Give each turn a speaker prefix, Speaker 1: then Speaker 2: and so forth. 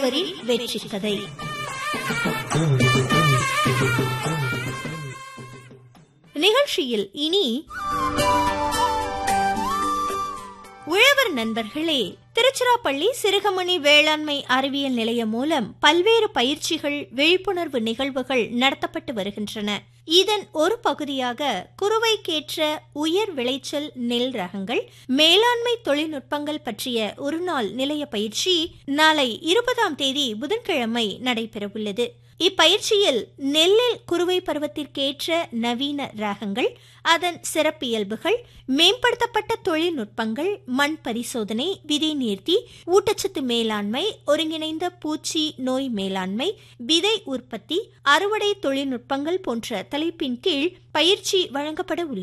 Speaker 1: உழவரின் வெற்றி கதை நிகழ்ச்சியில் இனி உழவர் நண்பர்களே திருச்சிராப்பள்ளி சிறுகமணி வேளாண்மை அறிவியல் நிலையம் மூலம் பல்வேறு பயிற்சிகள் விழிப்புணர்வு நிகழ்வுகள் நடத்தப்பட்டு வருகின்றன இதன் ஒரு பகுதியாக குறுவைக்கேற்ற உயர் விளைச்சல் நெல் ரகங்கள் மேலாண்மை தொழில்நுட்பங்கள் பற்றிய ஒருநாள் நிலைய பயிற்சி நாளை இருபதாம் தேதி புதன்கிழமை நடைபெறவுள்ளது இப்பயிற்சியில் நெல்லில் குறுவை பருவத்திற்கேற்ற நவீன ரகங்கள் அதன் சிறப்பியல்புகள் மேம்படுத்தப்பட்ட தொழில்நுட்பங்கள் மண் பரிசோதனை விதை நீர்த்தி ஊட்டச்சத்து மேலாண்மை ஒருங்கிணைந்த பூச்சி நோய் மேலாண்மை விதை உற்பத்தி அறுவடை தொழில்நுட்பங்கள் போன்ற தலைப்பின் கீழ் பயிற்சி வழங்கப்பட உள்ளது